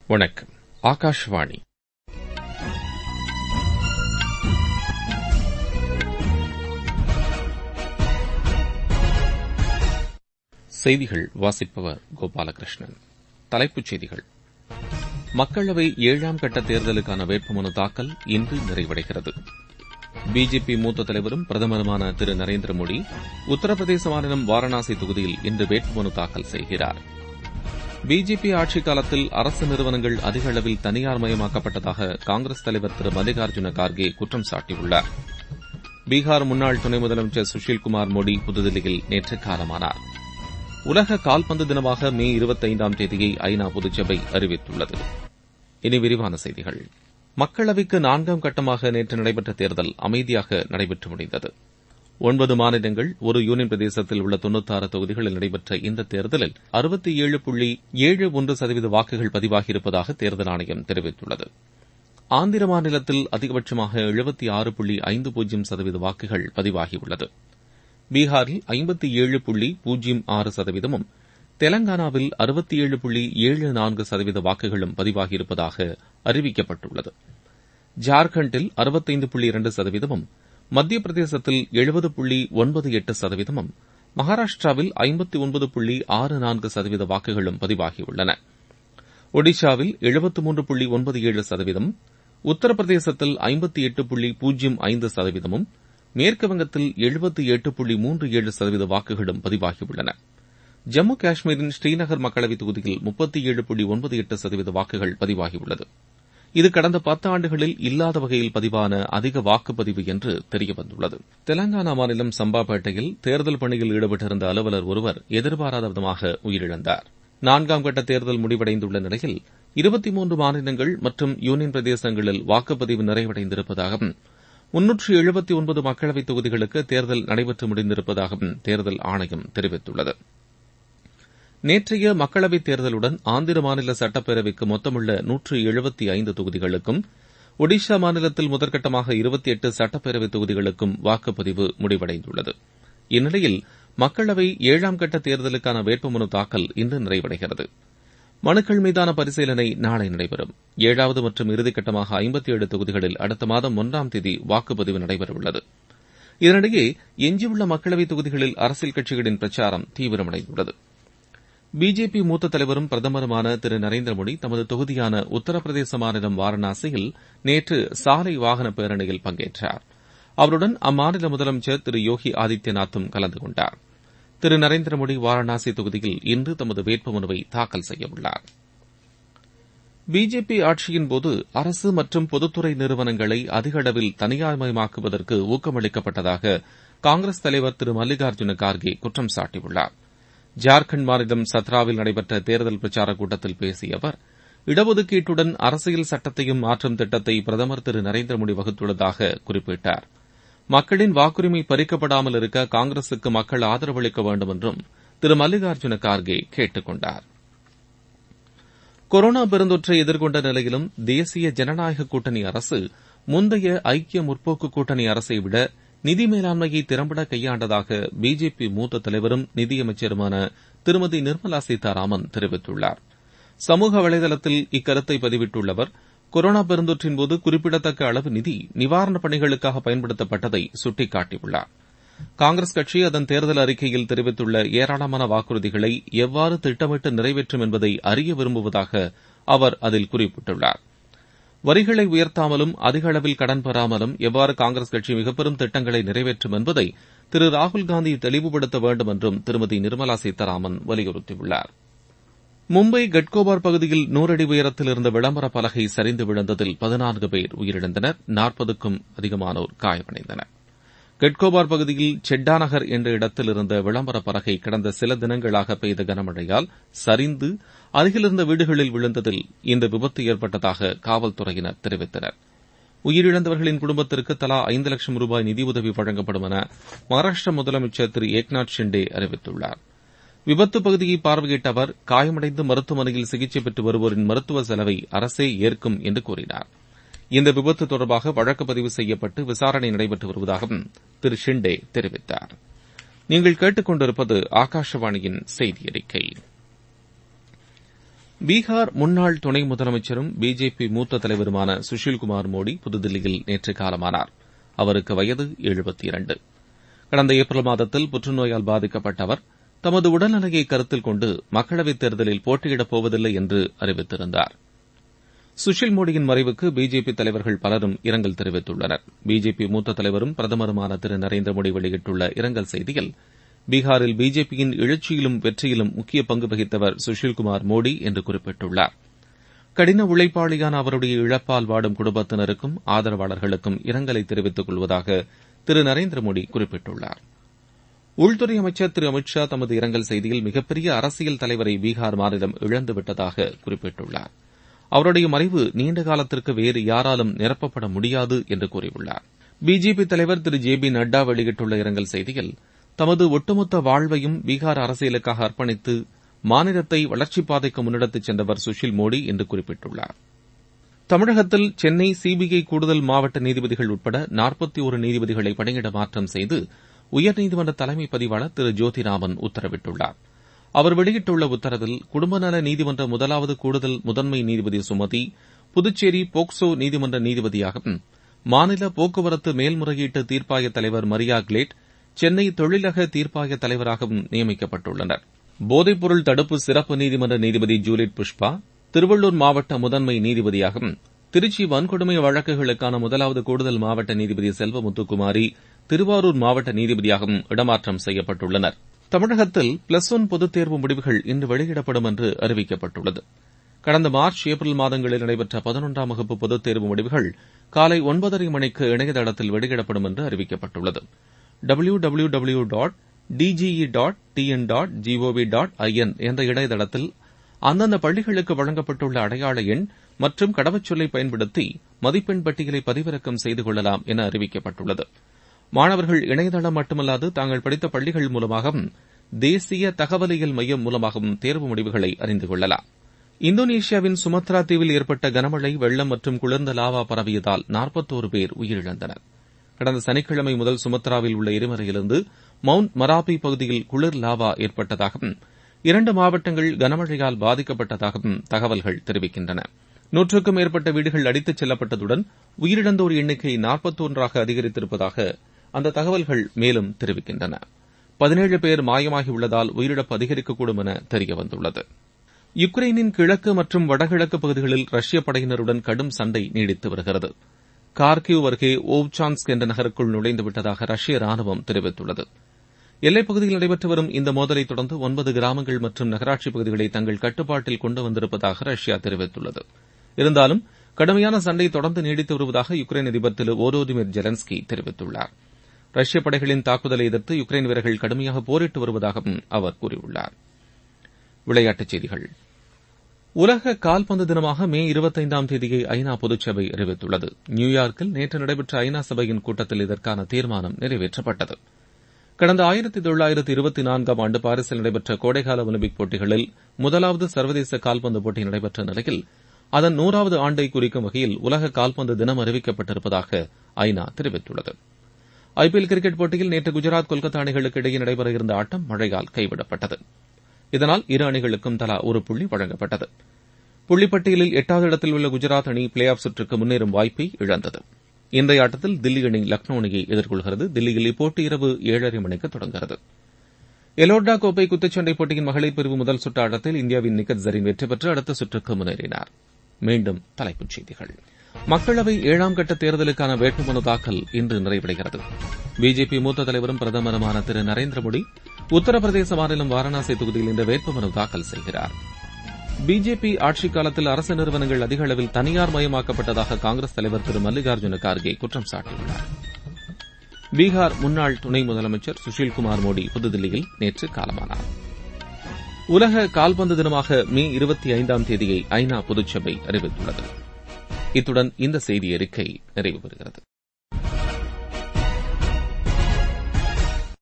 வணக்கம் ஆகாஷவாணி செய்திகள் வாசிப்பவர் கோபாலகிருஷ்ணன் தலைப்புச் செய்திகள் மக்களவை ஏழாம் கட்ட தேர்தலுக்கான வேட்புமனு தாக்கல் இன்று நிறைவடைகிறது பிஜேபி மூத்த தலைவரும் பிரதமருமான திரு நரேந்திர மோடி உத்தரப்பிரதேச மாநிலம் வாரணாசி தொகுதியில் இன்று வேட்புமனு தாக்கல் செய்கிறார் பிஜேபி ஆட்சிக் காலத்தில் அரசு நிறுவனங்கள் அதிக அளவில் தனியார் மயமாக்கப்பட்டதாக காங்கிரஸ் தலைவர் திரு மல்லிகார்ஜுன கார்கே குற்றம் சாட்டியுள்ளார் பீகார் முன்னாள் துணை முதலமைச்சர் சுஷில்குமார் மோடி புதுதில்லியில் நேற்று காலமானார் உலக கால்பந்து தினமாக மே இருபத்தைந்தாம் தேதியை ஐநா பொதுச்சபை அறிவித்துள்ளது இனி விரிவான செய்திகள் மக்களவைக்கு நான்காம் கட்டமாக நேற்று நடைபெற்ற தேர்தல் அமைதியாக நடைபெற்று முடிந்தது ஒன்பது மாநிலங்கள் ஒரு யூனியன் பிரதேசத்தில் உள்ள தொன்னூத்தாறு தொகுதிகளில் நடைபெற்ற இந்த தேர்தலில் அறுபத்தி ஏழு புள்ளி ஏழு ஒன்று சதவீத வாக்குகள் பதிவாகியிருப்பதாக தேர்தல் ஆணையம் தெரிவித்துள்ளது ஆந்திர மாநிலத்தில் அதிகபட்சமாக எழுபத்தி ஆறு புள்ளி ஐந்து பூஜ்ஜியம் சதவீத வாக்குகள் பதிவாகியுள்ளது பீகாரில் ஐம்பத்தி ஏழு புள்ளி பூஜ்ஜியம் ஆறு சதவீதமும் தெலங்கானாவில் அறுபத்தி ஏழு புள்ளி ஏழு நான்கு சதவீத வாக்குகளும் பதிவாகியிருப்பதாக அறிவிக்கப்பட்டுள்ளது ஜார்க்கண்டில் அறுபத்தைந்து புள்ளி இரண்டு சதவீதமும் மத்திய பிரதேசத்தில் எழுபது புள்ளி ஒன்பது எட்டு சதவீதமும் மகாராஷ்டிராவில் ஐம்பத்தி ஒன்பது புள்ளி ஆறு நான்கு சதவீத வாக்குகளும் பதிவாகியுள்ளன ஒடிஷாவில் எழுபத்து மூன்று புள்ளி ஒன்பது ஏழு சதவீதம் உத்தரப்பிரதேசத்தில் ஐம்பத்தி எட்டு புள்ளி பூஜ்ஜியம் ஐந்து சதவீதமும் மேற்குவங்கத்தில் எழுபத்தி எட்டு புள்ளி மூன்று ஏழு சதவீத வாக்குகளும் பதிவாகியுள்ளன ஜம்மு காஷ்மீரின் ஸ்ரீநகர் மக்களவைத் தொகுதியில் முப்பத்தி ஏழு புள்ளி ஒன்பது எட்டு சதவீத வாக்குகள் பதிவாகியுள்ளது இது கடந்த பத்து ஆண்டுகளில் இல்லாத வகையில் பதிவான அதிக வாக்குப்பதிவு என்று தெரியவந்துள்ளது தெலங்கானா மாநிலம் சம்பாபேட்டையில் தேர்தல் பணியில் ஈடுபட்டிருந்த அலுவலர் ஒருவர் எதிர்பாராத விதமாக உயிரிழந்தார் நான்காம் கட்ட தேர்தல் முடிவடைந்துள்ள நிலையில் இருபத்தி மூன்று மாநிலங்கள் மற்றும் யூனியன் பிரதேசங்களில் வாக்குப்பதிவு நிறைவடைந்திருப்பதாகவும் முன்னூற்று எழுபத்தி ஒன்பது மக்களவைத் தொகுதிகளுக்கு தேர்தல் நடைபெற்று முடிந்திருப்பதாகவும் தேர்தல் ஆணையம் தெரிவித்துள்ளது நேற்றைய மக்களவைத் தேர்தலுடன் ஆந்திர மாநில சட்டப்பேரவைக்கு மொத்தமுள்ள நூற்று எழுபத்தி ஐந்து தொகுதிகளுக்கும் ஒடிஷா மாநிலத்தில் முதற்கட்டமாக இருபத்தி எட்டு சட்டப்பேரவைத் தொகுதிகளுக்கும் வாக்குப்பதிவு முடிவடைந்துள்ளது இந்நிலையில் மக்களவை ஏழாம் கட்ட தேர்தலுக்கான வேட்புமனு தாக்கல் இன்று நிறைவடைகிறது மனுக்கள் மீதான பரிசீலனை நாளை நடைபெறும் ஏழாவது மற்றும் இறுதிக்கட்டமாக ஐம்பத்தி ஏழு தொகுதிகளில் அடுத்த மாதம் ஒன்றாம் தேதி வாக்குப்பதிவு நடைபெறவுள்ளது இதனிடையே எஞ்சியுள்ள மக்களவைத் தொகுதிகளில் அரசியல் கட்சிகளின் பிரச்சாரம் தீவிரமடைந்துள்ளது பிஜேபி மூத்த தலைவரும் பிரதமருமான திரு நரேந்திர மோடி தமது தொகுதியான உத்தரப்பிரதேச மாநிலம் வாரணாசியில் நேற்று சாலை வாகன பேரணியில் பங்கேற்றார் அவருடன் அம்மாநில முதலமைச்சர் திரு யோகி ஆதித்யநாத்தும் கலந்து கொண்டார் திரு நரேந்திர மோடி வாரணாசி தொகுதியில் இன்று தமது வேட்புமனுவை தாக்கல் செய்யவுள்ளார் பிஜேபி ஆட்சியின்போது அரசு மற்றும் பொதுத்துறை நிறுவனங்களை அதிக அளவில் தனியார்மயமாக்குவதற்கு ஊக்கமளிக்கப்பட்டதாக காங்கிரஸ் தலைவர் திரு மல்லிகார்ஜுன கார்கே குற்றம் சாட்டியுள்ளார் ஜார்க்கண்ட் மாநிலம் சத்ராவில் நடைபெற்ற தேர்தல் பிரச்சாரக் கூட்டத்தில் பேசிய அவர் இடஒதுக்கீட்டுடன் அரசியல் சட்டத்தையும் மாற்றும் திட்டத்தை பிரதமர் திரு நரேந்திர மோடி வகுத்துள்ளதாக குறிப்பிட்டார் மக்களின் வாக்குரிமை பறிக்கப்படாமல் இருக்க காங்கிரசுக்கு மக்கள் ஆதரவளிக்க வேண்டும் என்றும் திரு மல்லிகார்ஜுன கார்கே கேட்டுக் கொண்டார் கொரோனா பெருந்தொற்றை எதிர்கொண்ட நிலையிலும் தேசிய ஜனநாயக கூட்டணி அரசு முந்தைய ஐக்கிய முற்போக்கு கூட்டணி அரசை விட நிதி மேலாண்மையை திறம்பட கையாண்டதாக பிஜேபி மூத்த தலைவரும் நிதியமைச்சருமான திருமதி நிர்மலா சீதாராமன் தெரிவித்துள்ளார் சமூக வலைதளத்தில் இக்கருத்தை பதிவிட்டுள்ள அவர் கொரோனா பெருந்தொற்றின்போது குறிப்பிடத்தக்க அளவு நிதி நிவாரணப் பணிகளுக்காக பயன்படுத்தப்பட்டதை சுட்டிக்காட்டியுள்ளார் காங்கிரஸ் கட்சி அதன் தேர்தல் அறிக்கையில் தெரிவித்துள்ள ஏராளமான வாக்குறுதிகளை எவ்வாறு திட்டமிட்டு நிறைவேற்றும் என்பதை அறிய விரும்புவதாக அவர் அதில் குறிப்பிட்டுள்ளார் வரிகளை உயர்த்தாமலும் அதிக அளவில் கடன் பெறாமலும் எவ்வாறு காங்கிரஸ் கட்சி மிகப்பெரும் திட்டங்களை நிறைவேற்றும் என்பதை திரு ராகுல்காந்தி தெளிவுபடுத்த வேண்டும் என்றும் திருமதி நிர்மலா சீதாராமன் வலியுறுத்தியுள்ளார் மும்பை கட்கோபார் பகுதியில் நூறடி உயரத்தில் இருந்த விளம்பர பலகை சரிந்து விழுந்ததில் பதினான்கு பேர் உயிரிழந்தனர் நாற்பதுக்கும் அதிகமானோர் காயமடைந்தனர் கட்கோபார் பகுதியில் செட்டா நகர் என்ற இடத்தில் இருந்த விளம்பர பலகை கடந்த சில தினங்களாக பெய்த கனமழையால் சரிந்து அருகிலிருந்த வீடுகளில் விழுந்ததில் இந்த விபத்து ஏற்பட்டதாக காவல்துறையினர் தெரிவித்தனர் உயிரிழந்தவர்களின் குடும்பத்திற்கு தலா ஐந்து லட்சம் ரூபாய் நிதியுதவி வழங்கப்படும் என மகாராஷ்டிர முதலமைச்சர் திரு ஏக்நாத் ஷிண்டே அறிவித்துள்ளார் விபத்து பகுதியை பார்வையிட்ட அவர் காயமடைந்து மருத்துவமனையில் சிகிச்சை பெற்று வருவோரின் மருத்துவ செலவை அரசே ஏற்கும் என்று கூறினார் இந்த விபத்து தொடர்பாக வழக்கு பதிவு செய்யப்பட்டு விசாரணை நடைபெற்று வருவதாகவும் திரு ஷிண்டே தெரிவித்தார் நீங்கள் கேட்டுக் கொண்டிருப்பது ஆகாஷவாணியின் செய்தி அறிக்கை பீகார் முன்னாள் துணை முதலமைச்சரும் பிஜேபி மூத்த தலைவருமான சுஷில்குமார் மோடி புதுதில்லியில் நேற்று காலமானார் அவருக்கு வயது எழுபத்தி இரண்டு கடந்த ஏப்ரல் மாதத்தில் புற்றுநோயால் பாதிக்கப்பட்ட அவர் தமது உடல்நிலையை கருத்தில் கொண்டு மக்களவைத் தேர்தலில் போட்டியிடப் போவதில்லை என்று அறிவித்திருந்தார் சுஷில் மோடியின் மறைவுக்கு பிஜேபி தலைவர்கள் பலரும் இரங்கல் தெரிவித்துள்ளனர் பிஜேபி மூத்த தலைவரும் பிரதமருமான திரு நரேந்திர மோடி வெளியிட்டுள்ள இரங்கல் செய்தியில் பீகாரில் பிஜேபியின் எழுச்சியிலும் வெற்றியிலும் முக்கிய பங்கு வகித்தவர் சுஷில்குமார் மோடி என்று குறிப்பிட்டுள்ளார் கடின உழைப்பாளியான அவருடைய இழப்பால் வாடும் குடும்பத்தினருக்கும் ஆதரவாளர்களுக்கும் இரங்கலை தெரிவித்துக் கொள்வதாக திரு நரேந்திர மோடி குறிப்பிட்டுள்ளார் உள்துறை அமைச்சர் திரு அமித் ஷா தமது இரங்கல் செய்தியில் மிகப்பெரிய அரசியல் தலைவரை பீகார் மாநிலம் இழந்துவிட்டதாக குறிப்பிட்டுள்ளார் அவருடைய மறைவு நீண்ட காலத்திற்கு வேறு யாராலும் நிரப்பப்பட முடியாது என்று கூறியுள்ளார் பிஜேபி தலைவர் திரு ஜே பி நட்டா வெளியிட்டுள்ள இரங்கல் செய்தியில் தமது ஒட்டுமொத்த வாழ்வையும் பீகார் அரசியலுக்காக அர்ப்பணித்து மாநிலத்தை வளர்ச்சிப் பாதைக்கு முன்னெடுத்துச் சென்றவர் சுஷில் மோடி என்று குறிப்பிட்டுள்ளார் தமிழகத்தில் சென்னை சிபிஐ கூடுதல் மாவட்ட நீதிபதிகள் உட்பட நாற்பத்தி ஒரு நீதிபதிகளை பணியிட மாற்றம் செய்து உயர்நீதிமன்ற தலைமை பதிவாளர் திரு ஜோதிராமன் உத்தரவிட்டுள்ளார் அவர் வெளியிட்டுள்ள உத்தரவில் குடும்பநல நீதிமன்ற முதலாவது கூடுதல் முதன்மை நீதிபதி சுமதி புதுச்சேரி போக்சோ நீதிமன்ற நீதிபதியாகவும் மாநில போக்குவரத்து மேல்முறையீட்டு தீர்ப்பாய தலைவர் மரியா கிளேட் சென்னை தொழிலக தீர்ப்பாய தலைவராகவும் நியமிக்கப்பட்டுள்ளனர் போதைப்பொருள் தடுப்பு சிறப்பு நீதிமன்ற நீதிபதி ஜூலிட் புஷ்பா திருவள்ளூர் மாவட்ட முதன்மை நீதிபதியாகவும் திருச்சி வன்கொடுமை வழக்குகளுக்கான முதலாவது கூடுதல் மாவட்ட நீதிபதி செல்வமுத்துக்குமாரி திருவாரூர் மாவட்ட நீதிபதியாகவும் இடமாற்றம் செய்யப்பட்டுள்ளனர் தமிழகத்தில் பிளஸ் ஒன் பொதுத் தேர்வு முடிவுகள் இன்று வெளியிடப்படும் என்று அறிவிக்கப்பட்டுள்ளது கடந்த மார்ச் ஏப்ரல் மாதங்களில் நடைபெற்ற பதினொன்றாம் வகுப்பு பொதுத் தேர்வு முடிவுகள் காலை ஒன்பதரை மணிக்கு இணையதளத்தில் வெளியிடப்படும் என்று அறிவிக்கப்பட்டுள்ளது W W W dot DGE dot TN dot GOV dot IN என்ற இணையதளத்தில் அந்தந்த பள்ளிகளுக்கு வழங்கப்பட்டுள்ள அடையாள எண் மற்றும் கடவுச்சொல்லை பயன்படுத்தி மதிப்பெண் பட்டியலை பதிவிறக்கம் செய்து கொள்ளலாம் என அறிவிக்கப்பட்டுள்ளது மாணவர்கள் இணையதளம் மட்டுமல்லாது தாங்கள் படித்த பள்ளிகள் மூலமாகவும் தேசிய தகவலியல் மையம் மூலமாகவும் தேர்வு முடிவுகளை அறிந்து கொள்ளலாம் இந்தோனேஷியாவின் சுமத்ரா தீவில் ஏற்பட்ட கனமழை வெள்ளம் மற்றும் குளிர்ந்த லாவா பரவியதால் நாற்பத்தோரு பேர் உயிரிழந்தனர் கடந்த சனிக்கிழமை முதல் சுமத்ராவில் உள்ள எரிமலையிலிருந்து மவுண்ட் மராபி பகுதியில் குளிர் லாவா ஏற்பட்டதாகவும் இரண்டு மாவட்டங்கள் கனமழையால் பாதிக்கப்பட்டதாகவும் தகவல்கள் தெரிவிக்கின்றன நூற்றுக்கும் மேற்பட்ட வீடுகள் அடித்துச் செல்லப்பட்டதுடன் உயிரிழந்தோர் எண்ணிக்கை நாற்பத்தொன்றாக அதிகரித்திருப்பதாக அந்த தகவல்கள் மேலும் தெரிவிக்கின்றன பதினேழு பேர் மாயமாகியுள்ளதால் உயிரிழப்பு அதிகரிக்கக்கூடும் என தெரியவந்துள்ளது யுக்ரைனின் கிழக்கு மற்றும் வடகிழக்கு பகுதிகளில் ரஷ்ய படையினருடன் கடும் சண்டை நீடித்து வருகிறது கார்கிவ் அருகே ஓவ்சான்ஸ்க் என்ற நகருக்குள் நுழைந்துவிட்டதாக ரஷ்ய ராணுவம் தெரிவித்துள்ளது எல்லைப் பகுதியில் நடைபெற்று வரும் இந்த மோதலை தொடர்ந்து ஒன்பது கிராமங்கள் மற்றும் நகராட்சி பகுதிகளை தங்கள் கட்டுப்பாட்டில் கொண்டு வந்திருப்பதாக ரஷ்யா தெரிவித்துள்ளது இருந்தாலும் கடுமையான சண்டை தொடர்ந்து நீடித்து வருவதாக யுக்ரைன் அதிபர் திரு ஓரோதிமிர் ஜெலன்ஸ்கி தெரிவித்துள்ளார் ரஷ்ய படைகளின் தாக்குதலை எதிர்த்து யுக்ரைன் வீரர்கள் கடுமையாக போரிட்டு வருவதாகவும் அவர் கூறியுள்ளார் விளையாட்டுச் செய்திகள் உலக கால்பந்து தினமாக மே இருபத்தைந்தாம் தேதியை ஐநா பொதுச்சபை அறிவித்துள்ளது நியூயார்க்கில் நேற்று நடைபெற்ற ஐநா சபையின் கூட்டத்தில் இதற்கான தீர்மானம் நிறைவேற்றப்பட்டது கடந்த ஆயிரத்தி தொள்ளாயிரத்தி இருபத்தி நான்காம் ஆண்டு பாரிஸில் நடைபெற்ற கோடைகால ஒலிம்பிக் போட்டிகளில் முதலாவது சர்வதேச கால்பந்து போட்டி நடைபெற்ற நிலையில் அதன் நூறாவது ஆண்டை குறிக்கும் வகையில் உலக கால்பந்து தினம் அறிவிக்கப்பட்டிருப்பதாக ஐநா தெரிவித்துள்ளது ஐபிஎல் கிரிக்கெட் போட்டியில் நேற்று குஜராத் கொல்கத்தா அணிகளுக்கு இடையே நடைபெற இருந்த ஆட்டம் மழையால் கைவிடப்பட்டது இதனால் இரு அணிகளுக்கும் தலா ஒரு புள்ளி வழங்கப்பட்டது புள்ளிப்பட்டியலில் எட்டாவது இடத்தில் உள்ள குஜராத் அணி பிளே ஆஃப் சுற்றுக்கு முன்னேறும் வாய்ப்பை இழந்தது இன்றைய ஆட்டத்தில் தில்லி அணி லக்னோ அணியை எதிர்கொள்கிறது தில்லியில் இப்போட்டி இரவு ஏழரை மணிக்கு தொடங்குகிறது எலோர்டா கோப்பை குத்துச்சண்டை போட்டியின் மகளிர் பிரிவு முதல் சுற்று ஆட்டத்தில் இந்தியாவின் நிக்கத் ஜரீன் வெற்றி பெற்று அடுத்த சுற்றுக்கு முன்னேறினார் மீண்டும் தலைப்புச் செய்திகள் மக்களவை ஏழாம் கட்ட தேர்தலுக்கான வேட்புமனு தாக்கல் இன்று நிறைவடைகிறது பிஜேபி மூத்த தலைவரும் பிரதமருமான திரு நரேந்திர மோடி உத்தரப்பிரதேச மாநிலம் வாரணாசி தொகுதியில் இன்று வேட்புமனு தாக்கல் செய்கிறார் பிஜேபி ஆட்சிக் காலத்தில் அரசு நிறுவனங்கள் அதிக அளவில் தனியார் மயமாக்கப்பட்டதாக காங்கிரஸ் தலைவர் திரு மல்லிகார்ஜுன கார்கே குற்றம் சாட்டியுள்ளார் பீகார் முன்னாள் துணை முதலமைச்சர் சுஷில்குமார் மோடி புதுதில்லியில் நேற்று காலமானார் உலக கால்பந்து தினமாக மே இருபத்தி ஐந்தாம் தேதியை ஐநா பொதுச்சபை அறிவித்துள்ளது இத்துடன் இந்த செய்தி அறிக்கை நிறைவு பெறுகிறது